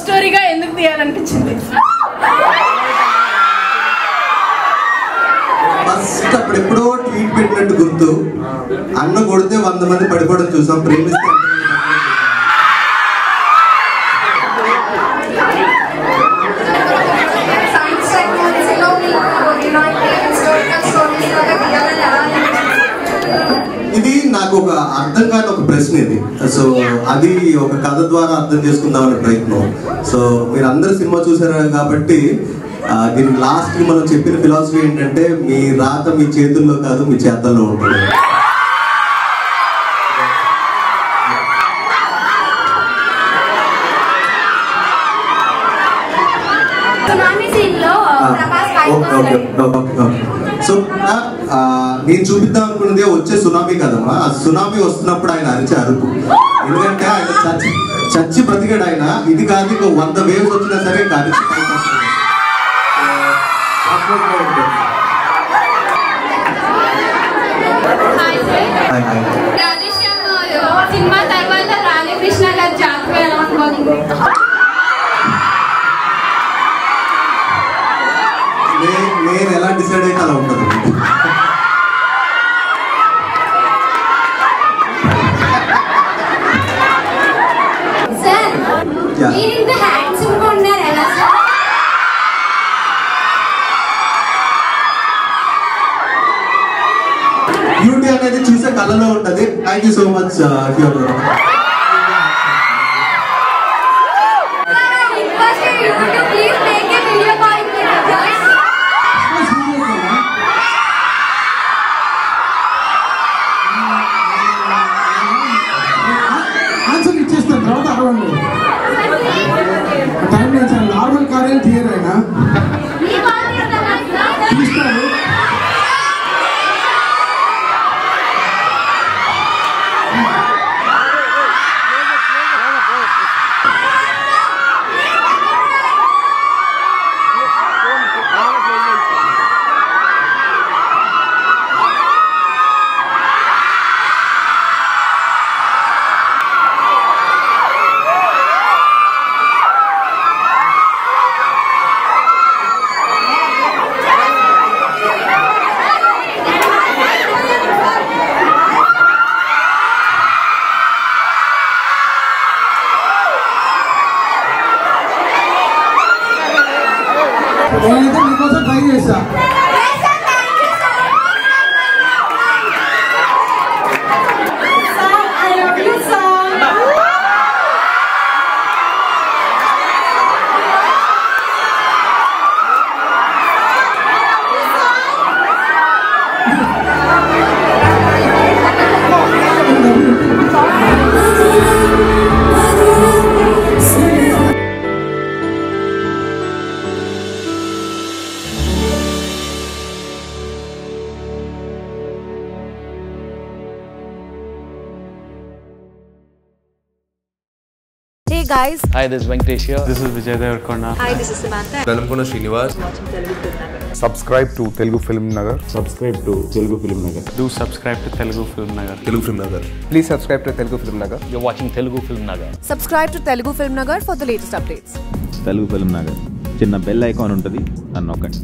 స్టోరీగా ఎందుకు తీయాలనిపించింది ఫస్ట్ అప్పుడు ఎప్పుడో ట్వీట్ పెట్టినట్టు గుర్తు అన్న కొడితే వంద మంది పడిపోవడం చూసాం ప్రేమిస్తే సైన్స్ టెక్నాలజీలో మీకు ఇలాంటి హిస్టారికల్ స్టోరీస్ లాగా తీయాలని ఎలా అనిపించింది ఇది నాకు ఒక అర్థం కాని ఒక ప్రశ్న ఇది సో అది ఒక కథ ద్వారా అర్థం చేసుకుందామనే ప్రయత్నం సో మీరు అందరు సినిమా చూసారు కాబట్టి ఆ, దీని లాస్ట్ కి మనం చెప్పిన ఫిలాసఫీ ఏంటంటే మీ రాత మీ చేతుల్లో కాదు మీ చేతల్లో ఉంటుంది సునామీ సీన్ లో Prabhas okay okay okay okay so ఆ, నేను చూపిద్దాం అనుకున్నది వచ్చే సునామీ కదమ్మా ఆ సునామీ వస్తున్నప్పుడు ఆయన అరిచే అరుపు ఎందుకంటే ఆయన చచ్చి చచ్చి బ్రతికాడు ఆయన ఇది కాదు ఇంకో వంద వేవ్స్ వచ్చినా సరే ఇంకా అరిచి పైకి వస్తాడు. సో, అట్లా ఉంటుంది. Hi, hi. రాధేశ్యామ్ సినిమా తర్వాత రాధాకృష్ణ గారి జాతకం ఎలా ఉండబోతుంది నే- నేను ఎలా డిసైడ్ అయితే అలా ఉంటుంది సార్ Yeah. మీరు ఇంత హ్యాండ్సమ్ గా ఉన్నారు ఎలా సార్ బ్యూటీ అనేది చూసే కళలో ఉంటది thank you so much here request you to please make a video call guys answer ఇచ్చేస్తాను తర్వాత అరవండి టైం లేదు సార్ నార్మల్ కార్యాలు క్లియర్ అయినా మీ కాల్ చేస్తారా తీస్తారు నేనైతే మీకోసం ట్రై చేశా Hey guys, Hi, this is Venkatesh here. This is Vijay Devarkonda. hi, this is Samantha. Velankonda Srinivas subscribe to Telugu film Nagar Do subscribe to Telugu Film Nagar. Telugu film Nagar please subscribe to Telugu film Nagar You're watching Telugu Film Nagar. Subscribe to Telugu Film Nagar for the latest updates. Telugu film Nagar చిన్న bell icon ఉంటుంది అని నొక్కండి